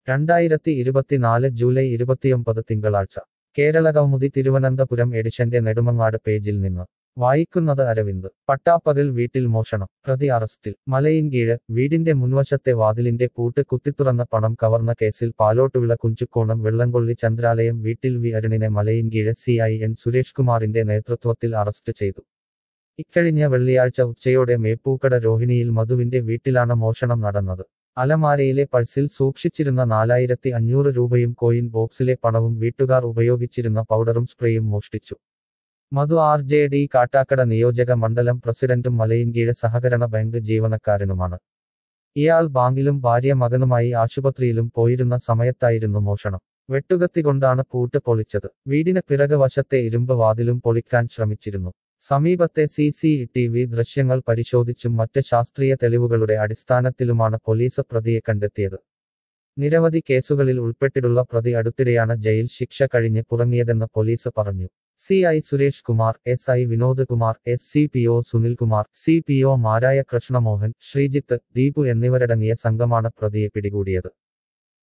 രണ്ടായിരത്തി ഇരുപത്തിനാല് ജൂലൈ ഇരുപത്തിയൊമ്പത് തിങ്കളാഴ്ച കേരള കൗമുദി തിരുവനന്തപുരം എഡിഷന്റെ നെടുമങ്ങാട് പേജിൽ നിന്ന് വായിക്കുന്നത് അരവിന്ദ് പട്ടാപ്പകൽ വീട്ടിൽ മോഷണം പ്രതി അറസ്റ്റിൽ മലയിൻകീഴ് വീടിന്റെ മുൻവശത്തെ വാതിലിന്റെ പൂട്ട് കുത്തിത്തുറന്ന പണം കവർന്ന കേസിൽ പാലോട്ടുവിള കുഞ്ചുക്കോണം വെള്ളംകൊള്ളി ചന്ദ്രാലയം വീട്ടിൽ വി അരുണിനെ Malayinkeezhu C I N Suresh കുമാറിന്റെ നേതൃത്വത്തിൽ അറസ്റ്റ് ചെയ്തു ഇക്കഴിഞ്ഞ വെള്ളിയാഴ്ച ഉച്ചയോടെ മേപ്പൂക്കട രോഹിണിയിൽ മധുവിന്റെ വീട്ടിലാണ് മോഷണം നടന്നത് അലമാരയിലെ പൾസിൽ സൂക്ഷിച്ചിരുന്ന നാലായിരത്തി അഞ്ഞൂറ് രൂപയും കോയിൻ ബോക്സിലെ പണവും വീട്ടുകാർ ഉപയോഗിച്ചിരുന്ന പൗഡറും സ്പ്രേയും മോഷ്ടിച്ചു Madhu R J D Kattakada നിയോജക മണ്ഡലം പ്രസിഡന്റും മലയിൻകീഴ് സഹകരണ ബാങ്ക് ജീവനക്കാരനുമാണ് ഇയാൾ ബാങ്കിലും ഭാര്യ മകനുമായി ആശുപത്രിയിലും പോയിരുന്ന സമയത്തായിരുന്നു മോഷണം വെട്ടുകത്തി കൊണ്ടാണ് പൂട്ട് പൊളിച്ചത് വീടിന് പിറക് വശത്തെ ഇരുമ്പ് വാതിലും പൊളിക്കാൻ ശ്രമിച്ചിരുന്നു സമീപത്തെ സി സി ടി വി ദൃശ്യങ്ങൾ പരിശോധിച്ചും മറ്റ് ശാസ്ത്രീയ തെളിവുകളുടെ അടിസ്ഥാനത്തിലുമാണ് പോലീസ് പ്രതിയെ കണ്ടെത്തിയത് നിരവധി കേസുകളിൽ ഉൾപ്പെട്ടിട്ടുള്ള പ്രതി അടുത്തിടെയാണ് ജയിൽ ശിക്ഷ കഴിഞ്ഞ് പുറങ്ങിയതെന്ന് പോലീസ് പറഞ്ഞു C I Suresh Kumar S I Vinod Kumar S C P O Sunilkumar C P O മാരായ കൃഷ്ണമോഹൻ ശ്രീജിത്ത് ദീപു എന്നിവരടങ്ങിയ സംഘമാണ് പ്രതിയെ പിടികൂടിയത്